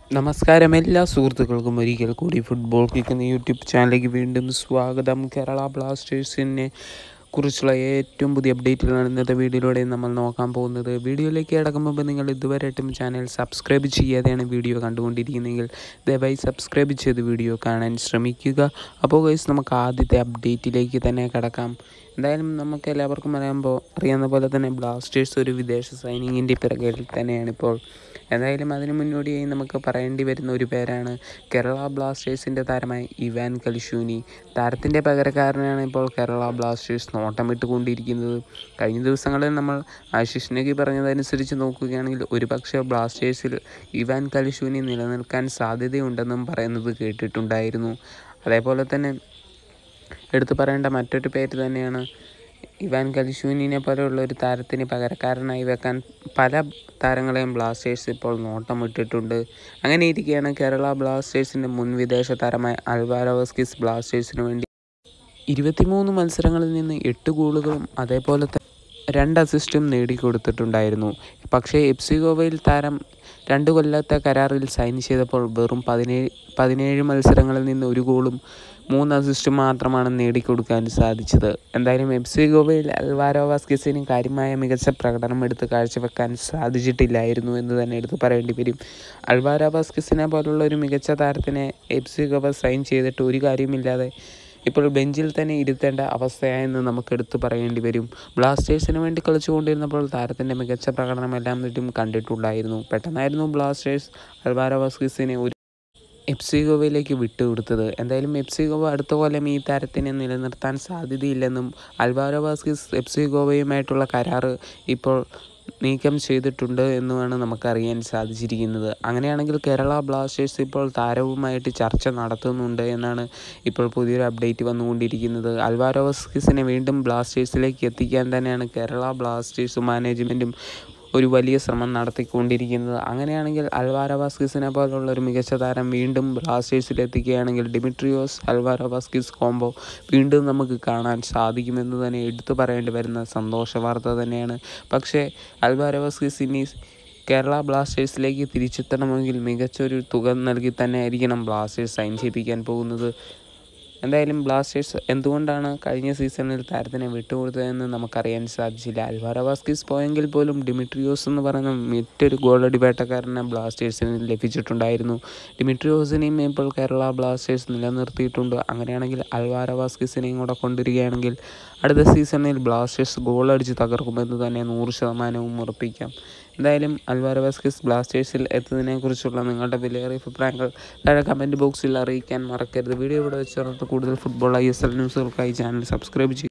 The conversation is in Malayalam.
നമസ്കാരം എല്ലാ സുഹൃത്തുക്കൾക്കും ഒരിക്കൽ കൂടി ഫുട്ബോൾ കിക്ക് എന്ന യൂട്യൂബ് ചാനലിലേക്ക് വീണ്ടും സ്വാഗതം കേരള ബ്ലാസ്റ്റേഴ്സിനെ കുറിച്ചുള്ള ഏറ്റവും പുതിയ അപ്ഡേറ്റുകളാണ് ഇന്നത്തെ വീഡിയോയിലൂടെ നമ്മൾ നോക്കാൻ പോകുന്നത് വീഡിയോയിലേക്ക് കിടക്കും മുമ്പ് നിങ്ങൾ ഇതുവരെയായിട്ടും ചാനൽ സബ്സ്ക്രൈബ് ചെയ്യാതെയാണ് വീഡിയോ കണ്ടുകൊണ്ടിരിക്കുന്നതെങ്കിൽ ദയവായി സബ്സ്ക്രൈബ് ചെയ്ത് വീഡിയോ കാണാൻ ശ്രമിക്കുക അപ്പോൾ ഗൈസ് നമുക്ക് ആദ്യത്തെ അപ്ഡേറ്റിലേക്ക് തന്നെ കിടക്കാം എന്തായാലും നമുക്ക് എല്ലാവർക്കും അറിയാമ്പോൾ അറിയാവുന്ന പോലെ തന്നെ ബ്ലാസ്റ്റേഴ്സ് ഒരു വിദേശ സൈനിങ്ങിൻ്റെ പിറകിൽ തന്നെയാണ് ഇപ്പോൾ എന്തായാലും അതിന് മുന്നോടിയായി നമുക്ക് പറയേണ്ടി വരുന്ന ഒരു പേരാണ് കേരള ബ്ലാസ്റ്റേഴ്സിൻ്റെ താരമായ ഇവാൻ കലിഷൂനി താരത്തിൻ്റെ പകരക്കാരനാണ് ഇപ്പോൾ കേരള ബ്ലാസ്റ്റേഴ്സ് നോട്ടമിട്ട് കൊണ്ടിരിക്കുന്നത് കഴിഞ്ഞ ദിവസങ്ങളിൽ നമ്മൾ ആശിഷ് നഗി പറഞ്ഞതനുസരിച്ച് നോക്കുകയാണെങ്കിൽ ഒരുപക്ഷെ ബ്ലാസ്റ്റേഴ്സിൽ ഇവാൻ കലിഷൂനി നിലനിൽക്കാൻ സാധ്യതയുണ്ടെന്നും പറയുന്നത് കേട്ടിട്ടുണ്ടായിരുന്നു അതേപോലെ തന്നെ എടുത്തു പറയേണ്ട മറ്റൊരു പേര് തന്നെയാണ് ഇവാൻ കലിഷൂനിനെ പോലെയുള്ള ഒരു താരത്തിന് പകരക്കാരനായി വെക്കാൻ പല താരങ്ങളെയും ബ്ലാസ്റ്റേഴ്സ് ഇപ്പോൾ നോട്ടമിട്ടിട്ടുണ്ട് അങ്ങനെ ഇരിക്കുകയാണ് കേരള ബ്ലാസ്റ്റേഴ്സിൻ്റെ മുൻ വിദേശ താരമായ അൽവാരോവസ്കിസ് ബ്ലാസ്റ്റേഴ്സിന് വേണ്ടി ഇരുപത്തിമൂന്ന് മത്സരങ്ങളിൽ നിന്ന് എട്ട് ഗോളുകളും അതേപോലെ തന്നെ രണ്ട് അസിസ്റ്റും നേടിക്കൊടുത്തിട്ടുണ്ടായിരുന്നു പക്ഷേ എഫ് സി ഗോവയിൽ താരം രണ്ട് കൊല്ലത്തെ കരാറിൽ സൈൻ ചെയ്തപ്പോൾ വെറും പതിനേഴ് പതിനേഴ് മത്സരങ്ങളിൽ നിന്ന് ഒരു ഗോളും മൂന്ന് അസിസ്റ്റും മാത്രമാണ് നേടിക്കൊടുക്കാൻ സാധിച്ചത് എന്തായാലും എഫ് സി ഗോവയിൽ അൽവാരോ വാസ്കിസിന് കാര്യമായ മികച്ച പ്രകടനം എടുത്ത് കാഴ്ചവെക്കാൻ സാധിച്ചിട്ടില്ലായിരുന്നു എന്ന് തന്നെ എടുത്ത് പറയേണ്ടി വരും അൽവാരോ വാസ്കിസിനെ പോലുള്ള ഒരു മികച്ച താരത്തിനെ എഫ് സി ഗോവ സൈൻ ചെയ്തിട്ട് ഒരു കാര്യമില്ലാതെ ഇപ്പോൾ ബെഞ്ചിൽ തന്നെ ഇരുത്തേണ്ട അവസ്ഥയായെന്ന് നമുക്ക് എടുത്തു പറയേണ്ടി വരും ബ്ലാസ്റ്റേഴ്സിന് വേണ്ടി കളിച്ചുകൊണ്ടിരുന്നപ്പോൾ താരത്തിൻ്റെ മികച്ച പ്രകടനമെല്ലാം ചുറ്റും കണ്ടിട്ടുണ്ടായിരുന്നു പെട്ടെന്നായിരുന്നു ബ്ലാസ്റ്റേഴ്സ് അൽവാരോ വാസ്കിസിനെ ഒരു എഫ് സി ഗോവയിലേക്ക് വിട്ടുകൊടുത്തത് എന്തായാലും എഫ് സി ഗോവ അടുത്ത കൊല്ലം ഈ താരത്തിനെ നിലനിർത്താൻ സാധ്യതയില്ലെന്നും അൽവാരോ വാസ്കിസ് എഫ് സി ഗോവയുമായിട്ടുള്ള കരാറ് ഇപ്പോൾ നീക്കം ചെയ്തിട്ടുണ്ട് എന്നുമാണ് നമുക്കറിയാൻ സാധിച്ചിരിക്കുന്നത് അങ്ങനെയാണെങ്കിൽ കേരള ബ്ലാസ്റ്റേഴ്സ് ഇപ്പോൾ താരവുമായിട്ട് ചർച്ച നടത്തുന്നുണ്ട് എന്നാണ് ഇപ്പോൾ പുതിയൊരു അപ്ഡേറ്റ് വന്നുകൊണ്ടിരിക്കുന്നത് അൽവാരോ വാസ്കിസിനെ വീണ്ടും ബ്ലാസ്റ്റേഴ്സിലേക്ക് എത്തിക്കാൻ തന്നെയാണ് കേരള ബ്ലാസ്റ്റേഴ്സ് മാനേജ്മെൻറ്റും ഒരു വലിയ ശ്രമം നടത്തിക്കൊണ്ടിരിക്കുന്നത് അങ്ങനെയാണെങ്കിൽ അൽവാരോ വാസ്കിസിനെ പോലുള്ള ഒരു മികച്ച താരം വീണ്ടും ബ്ലാസ്റ്റേഴ്സിൽ എത്തിക്കുകയാണെങ്കിൽ ഡിമിട്രിയോസ് അൽവാരോ വാസ്കിസ് കോംബോ വീണ്ടും നമുക്ക് കാണാൻ സാധിക്കുമെന്ന് തന്നെ എടുത്തു പറയേണ്ടി വരുന്ന സന്തോഷ വാർത്ത തന്നെയാണ് പക്ഷേ അൽവാരോ വാസ്കിസ് ഇനി കേരള ബ്ലാസ്റ്റേഴ്സിലേക്ക് തിരിച്ചെത്തണമെങ്കിൽ മികച്ചൊരു തുക നൽകി തന്നെ ആയിരിക്കണം ബ്ലാസ്റ്റേഴ്സ് സൈൻ ചെയ്യിപ്പിക്കാൻ പോകുന്നത് എന്തായാലും ബ്ലാസ്റ്റേഴ്സ് എന്തുകൊണ്ടാണ് കഴിഞ്ഞ സീസണിൽ താരത്തിനെ വിട്ടുകൊടുത്തതെന്ന് നമുക്കറിയാൻ സാധിച്ചില്ല അൽവാരോ വാസ്കിസ് പോയെങ്കിൽ പോലും ഡിമിട്രിയോസ് എന്ന് പറയുന്ന മറ്റൊരു ഗോളടി വേട്ടക്കാരനെ ബ്ലാസ്റ്റേഴ്സിന് ലഭിച്ചിട്ടുണ്ടായിരുന്നു ഡിമിട്രിയോസിനെയും ഇപ്പോൾ കേരള ബ്ലാസ്റ്റേഴ്സ് നിലനിർത്തിയിട്ടുണ്ട് അങ്ങനെയാണെങ്കിൽ അൽവാരോ വാസ്കിസിനെയും കൂടെ കൊണ്ടുവരികയാണെങ്കിൽ അടുത്ത സീസണിൽ ബ്ലാസ്റ്റേഴ്സ് ഗോളടിച്ച് തകർക്കുമെന്ന് തന്നെ നൂറ് ശതമാനവും ഉറപ്പിക്കാം എന്തായാലും അൽവാരോ വാസ്കിസ് ബ്ലാസ്റ്റേഴ്സിൽ എത്തുന്നതിനെക്കുറിച്ചുള്ള നിങ്ങളുടെ വിലയേറിയ അഭിപ്രായങ്ങൾ താഴെ കമൻറ്റ് ബോക്സിൽ അറിയിക്കാൻ മറക്കരുത് വീഡിയോ ഇവിടെ വെച്ച് കൂടുതൽ ഫുട്ബോൾ ഐ എസ് എൽ ന്യൂസുകൾക്കായി ചാനൽ സബ്സ്ക്രൈബ് ചെയ്യുക